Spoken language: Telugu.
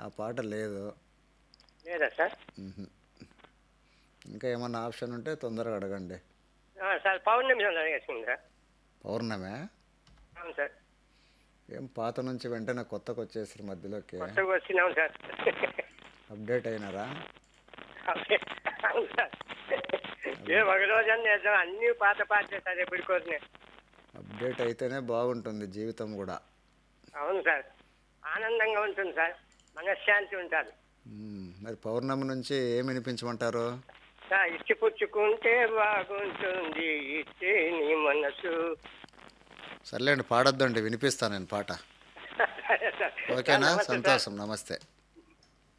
ఆ పాట లేదు లేదా సార్ మ్హూ. ఇంకా ఏమన్నా ఆప్షన్ ఉంటే తొందరగా అడగండి ఆ, సార్ పౌర్ణమి అడిగేసింది సార్ పౌర్ణమే అవును సార్ ఏం పాత నుంచి వెంటనే కొత్తకు వచ్చేసారు మధ్యలోకి కొత్తగా వచ్చినాం సార్ అప్డేట్ అయినారా అవును సార్ ఏ ఒక రోజు చేద్దాం అన్ని పాత పాటే సార్ ఎప్పటికోసమే అప్డేట్ అయితేనే బాగుంటుంది జీవితం కూడా అవును సార్ ఆనందంగా ఉంటుంది సార్ మనశ్శాంతి ఉంటుంది మ్మ్. మరి పౌర్ణమి నుంచి ఏం వినిపించమంటారు సార్ ఇచ్చి పుచ్చుకుంటే బాగుంటుంది ఇచ్చే నీ మనసు సర్లేండి పాడొద్దండి వినిపిస్తాను నేను పాట సరే సార్ ఓకేనా నమస్తే సార్. సంతోషం నమస్తే